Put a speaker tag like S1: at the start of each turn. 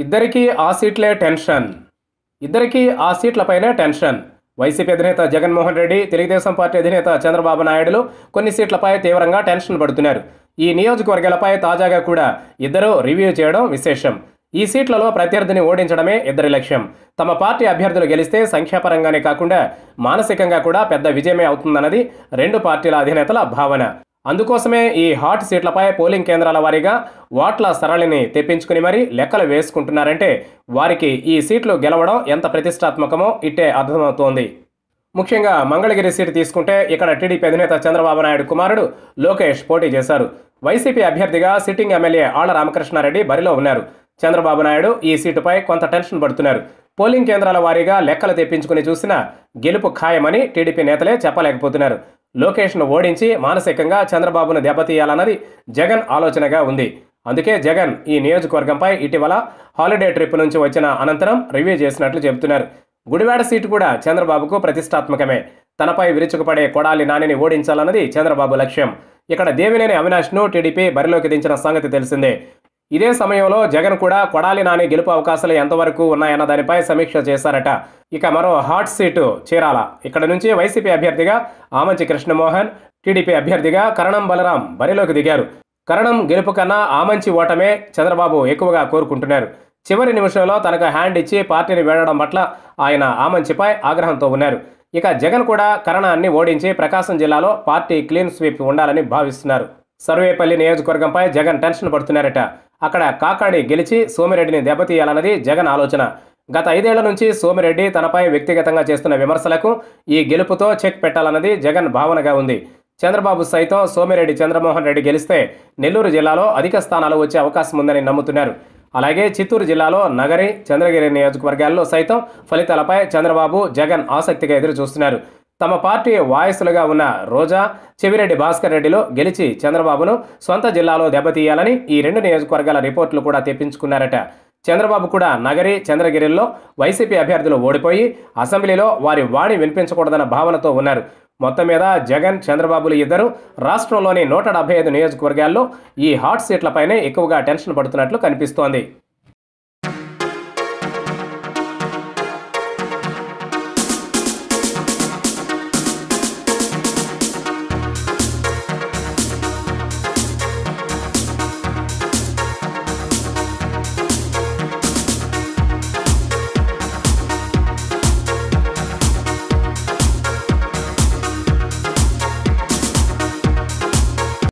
S1: ఇద్దరికీ ఆ సీట్లే టెన్షన్ ఇద్దరికీ ఆ సీట్లపైనే టెన్షన్ వైసీపీ అధినేత జగన్మోహన్ రెడ్డి తెలుగుదేశం పార్టీ అధినేత చంద్రబాబు నాయుడులు కొన్ని సీట్లపై తీవ్రంగా టెన్షన్ పడుతున్నారు ఈ నియోజకవర్గాలపై తాజాగా కూడా ఇద్దరు రివ్యూ చేయడం విశేషం ఈ సీట్లలో ప్రత్యర్థిని ఓడించడమే ఇద్దరి లక్ష్యం తమ పార్టీ అభ్యర్థులు గెలిస్తే సంఖ్యాపరంగానే కాకుండా మానసికంగా కూడా పెద్ద విజయమే అవుతుందన్నది రెండు పార్టీల అధినేతల భావన అందుకోసమే ఈ హాట్ సీట్లపై పోలింగ్ కేంద్రాల వారీగా ఓట్ల సరళిని తెప్పించుకుని మరీ లెక్కలు వేసుకుంటున్నారంటే వారికి ఈ సీట్లు గెలవడం ఎంత ప్రతిష్టాత్మకమో ఇట్టే అర్థమవుతోంది ముఖ్యంగా మంగళగిరి సీటు తీసుకుంటే ఇక్కడ టీడీపీ అధినేత చంద్రబాబు నాయుడు కుమారుడు లోకేష్ పోటీ చేశారు వైసీపీ అభ్యర్థిగా సిట్టింగ్ ఎమ్మెల్యే ఆళ్ల రామకృష్ణారెడ్డి బరిలో ఉన్నారు చంద్రబాబు నాయుడు ఈ సీటుపై కొంత టెన్షన్ పడుతున్నారు పోలింగ్ కేంద్రాల వారీగా లెక్కలు తెప్పించుకుని చూసినా గెలుపు ఖాయమని టీడీపీ నేతలే చెప్పలేకపోతున్నారు లోకేష్ను ఓడించి మానసికంగా చంద్రబాబును దెబ్బతీయాలన్నది జగన్ ఆలోచనగా ఉంది అందుకే జగన్ ఈ నియోజకవర్గంపై ఇటీవల హాలిడే ట్రిప్ నుంచి వచ్చిన అనంతరం రివ్యూ చేసినట్లు చెబుతున్నారు గుడివాడ సీటు కూడా చంద్రబాబుకు ప్రతిష్టాత్మకమే తనపై విరుచుకుపడే కొడాలి నానిని ఓడించాలన్నది చంద్రబాబు లక్ష్యం ఇక్కడ దేవినేని అవినాష్ను టీడీపీ బరిలోకి దించిన సంగతి తెలిసిందే ఇదే సమయంలో జగన్ కూడా కొడాలి నాని గెలుపు అవకాశాలు ఎంతవరకు ఉన్నాయన్న దానిపై సమీక్ష చేశారట ఇక మరో హాట్ సీటు చీరాల ఇక్కడ నుంచి వైసీపీ అభ్యర్థిగా ఆమంచి కృష్ణమోహన్ టీడీపీ అభ్యర్థిగా కరణం బలరాం బరిలోకి దిగారు కరణం గెలుపు కన్నా ఆమంచి ఓటమే చంద్రబాబు ఎక్కువగా కోరుకుంటున్నారు చివరి నిమిషంలో తనకు హ్యాండ్ ఇచ్చి పార్టీని వేడడం పట్ల ఆయన ఆమంచిపై ఆగ్రహంతో ఉన్నారు ఇక జగన్ కూడా కరణాన్ని ఓడించి ప్రకాశం జిల్లాలో పార్టీ క్లీన్ స్వీప్ ఉండాలని భావిస్తున్నారు సర్వేపల్లి నియోజకవర్గంపై జగన్ టెన్షన్ పడుతున్నారట అక్కడ కాకాడి గెలిచి సోమిరెడ్డిని దెబ్బతీయాలన్నది జగన్ ఆలోచన గత ఐదేళ్ల నుంచి సోమిరెడ్డి తనపై వ్యక్తిగతంగా చేస్తున్న విమర్శలకు ఈ గెలుపుతో చెక్ పెట్టాలన్నది జగన్ భావనగా ఉంది చంద్రబాబు సైతం సోమిరెడ్డి చంద్రమోహన్ రెడ్డి గెలిస్తే నెల్లూరు జిల్లాలో అధిక స్థానాలు వచ్చే అవకాశం ఉందని నమ్ముతున్నారు అలాగే చిత్తూరు జిల్లాలో నగరి చంద్రగిరి నియోజకవర్గాల్లో సైతం ఫలితాలపై చంద్రబాబు జగన్ ఆసక్తిగా ఎదురు చూస్తున్నారు తమ పార్టీ వాయసులుగా ఉన్న రోజా చెవిరెడ్డి భాస్కర్ రెడ్డిలో గెలిచి చంద్రబాబును సొంత జిల్లాలో దెబ్బతీయాలని ఈ రెండు నియోజకవర్గాల రిపోర్టులు కూడా తెప్పించుకున్నారట చంద్రబాబు కూడా నగరి చంద్రగిరిలో వైసీపీ అభ్యర్థులు ఓడిపోయి అసెంబ్లీలో వారి వాణి వినిపించకూడదన్న భావనతో ఉన్నారు మొత్తం మీద జగన్ చంద్రబాబులు ఇద్దరు రాష్ట్రంలోని నూట డెబ్బై ఐదు నియోజకవర్గాల్లో ఈ హాట్ సీట్లపైనే ఎక్కువగా టెన్షన్ పడుతున్నట్లు కనిపిస్తోంది